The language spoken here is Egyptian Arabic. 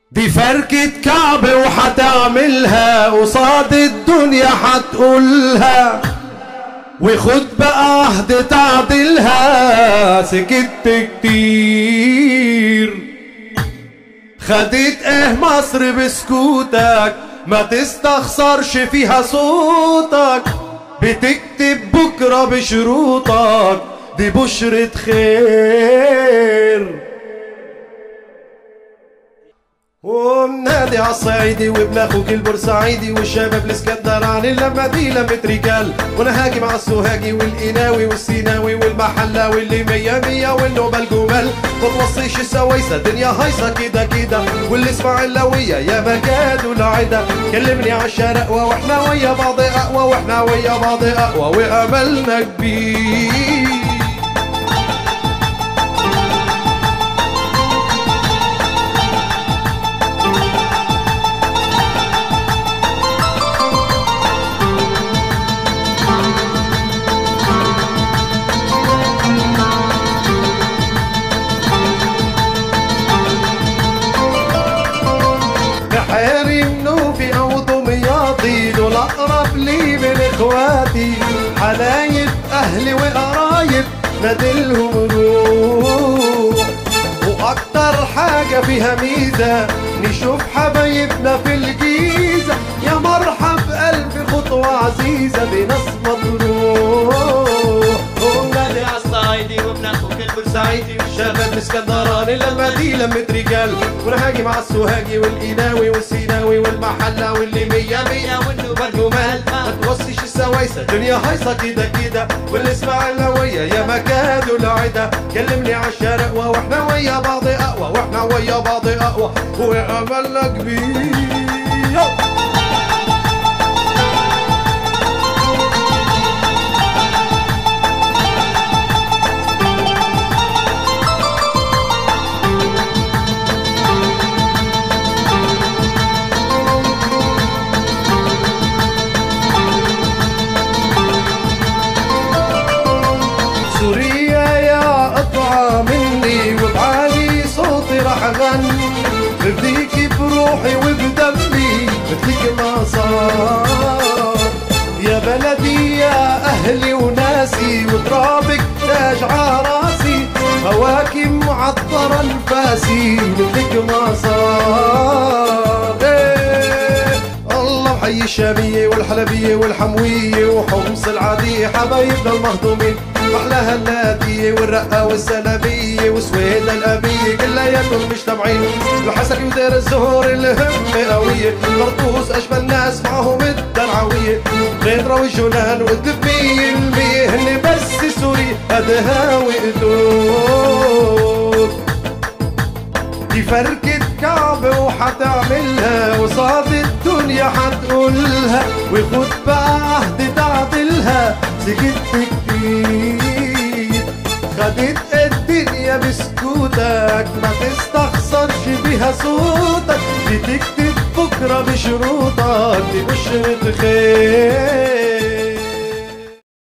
دي فركة كعبة وحتعملها قصاد الدنيا حتقولها وخد بقى عهد تعدلها سكت كتير خدت ايه مصر بسكوتك ما تستخسرش فيها صوتك بتكتب بكرة بشروطك دي بشرة خير ومنادي عالصعيدي وابن اخوك البورسعيدي والشباب الاسكندراني لما دي لمة رجال وانا هاجي مع السوهاجي والقناوي والسيناوي والمحلاوي اللي مية مية والنوبة الجمال ما توصيش السويسة دنيا هايصة كده كده واللي اسمع اللوية يا مجاد والعدا كلمني عالشرقوة واحنا ويا بعض اقوى واحنا ويا بعض اقوى واملنا كبير بحيري منوفي او دمياطي دول اقرب لي من اخواتي حلايب اهلي وقرايب نادلهم روح واكتر حاجة فيها ميزة نشوف حبايبنا في الجيزة يا مرحب الف خطوة عزيزة بناس مطروح ونادي عالصعيدي وابن اخوك البورسعيدي شباب الاسكندراني لما دي لمة رجال وانا هاجي مع السوهاجي والقناوي والسيناوي والمحلة واللي مية مية والنوبة الجمال ما توصيش السوايسة دنيا هايصة كده كده واللي اسمع اللوية يا مكاد العدا كلمني عالشرق واحنا ويا بعض اقوى واحنا ويا بعض اقوى واملنا كبير سوريا يا قطعة مني وبعالي صوتي راح اغني بفديكي بروحي وبدمي مثلك ما صار يا بلدي يا اهلي وناسي وترابك تاج عراسي هواكي معطرة انفاسي مثلك ما صار إيه الله حي الشامية والحلبية والحموية وحمص العادية حبايبنا المهضومين محلاها النادية والرقة والسلامية وسويدة الأبية كلياتهم مجتمعين الحسن ودير الزهور الهمة قوية طرطوس أجمل ناس معهم الدرعوية غيدرة والجولان والدبية المية هن بس سوري هدها وقدود دي فركة كعبة وحتعملها وصاد الدنيا حتقولها وخد بقى عهد تعدلها سكت كتير خدت الدنيا بسكوتك ما تستخسرش بيها صوتك بتكتب بكرة بشروطك دي بشرة خير